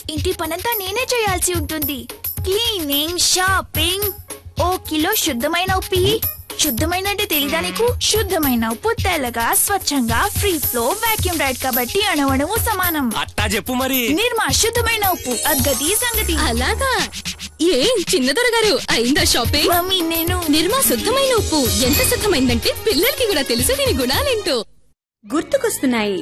ఇంటి పనంతా నేనే చేయాల్సి ఉంటుంది క్లీనింగ్ షాపింగ్ ఓ కిలో శుద్ధమైన ఉప్పి శుద్ధమైన అంటే తెలీదా నీకు శుద్ధమైన ఉప్పు తెల్లగా స్వచ్ఛంగా ఫ్రీ ఫ్లో వాక్యూమ్ రైడ్ కాబట్టి అణవణము సమానం అట్టా చెప్పు మరి నిర్మా శుద్ధమైన ఉప్పు అద్గతి సంగతి అలాగా ఏం చిన్నదొర గారు అయిందా షాపింగ్ మమ్మీ నేను నిర్మా శుద్ధమైన ఉప్పు ఎంత శుద్ధమైందంటే పిల్లలకి కూడా తెలుసు దీని గుణాలేంటో గుర్తుకొస్తున్నాయి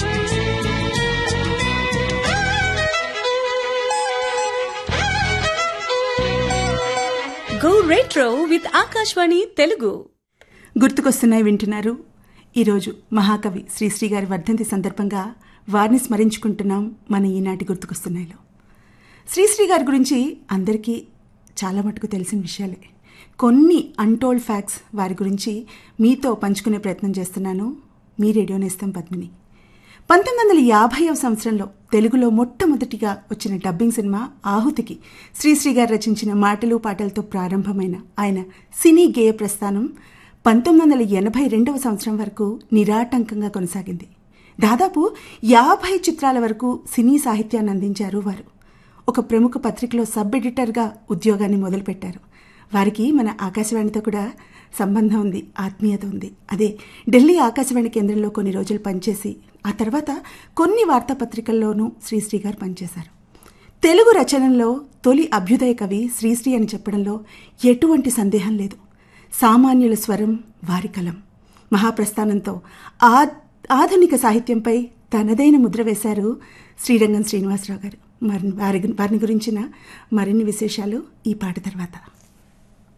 go retro with Akashvani Telugu గుర్తుకొస్తున్నాయి వింటున్నారు ఈరోజు మహాకవి శ్రీశ్రీ గారి వర్ధంతి సందర్భంగా వారిని స్మరించుకుంటున్నాం మన ఈనాటి గుర్తుకొస్తున్నాయిలో శ్రీశ్రీ గారి గురించి అందరికీ చాలా మటుకు తెలిసిన విషయాలే కొన్ని అన్టోల్డ్ ఫ్యాక్ట్స్ వారి గురించి మీతో పంచుకునే ప్రయత్నం చేస్తున్నాను మీ రేడియో నేస్తం పద్మిని పంతొమ్మిది వందల యాభైవ సంవత్సరంలో తెలుగులో మొట్టమొదటిగా వచ్చిన డబ్బింగ్ సినిమా ఆహుతికి శ్రీశ్రీ గారు రచించిన మాటలు పాటలతో ప్రారంభమైన ఆయన సినీ గేయ ప్రస్థానం పంతొమ్మిది వందల ఎనభై రెండవ సంవత్సరం వరకు నిరాటంకంగా కొనసాగింది దాదాపు యాభై చిత్రాల వరకు సినీ సాహిత్యాన్ని అందించారు వారు ఒక ప్రముఖ పత్రికలో సబ్ ఎడిటర్గా ఉద్యోగాన్ని మొదలుపెట్టారు వారికి మన ఆకాశవాణితో కూడా సంబంధం ఉంది ఆత్మీయత ఉంది అదే ఢిల్లీ ఆకాశవాణి కేంద్రంలో కొన్ని రోజులు పనిచేసి ఆ తర్వాత కొన్ని వార్తాపత్రికల్లోనూ శ్రీశ్రీ గారు పనిచేశారు తెలుగు రచనల్లో తొలి అభ్యుదయ కవి శ్రీశ్రీ అని చెప్పడంలో ఎటువంటి సందేహం లేదు సామాన్యుల స్వరం వారి కలం మహాప్రస్థానంతో ఆ ఆధునిక సాహిత్యంపై తనదైన ముద్ర వేశారు శ్రీరంగం శ్రీనివాసరావు గారు మరి వారి వారిని గురించిన మరిన్ని విశేషాలు ఈ పాట తర్వాత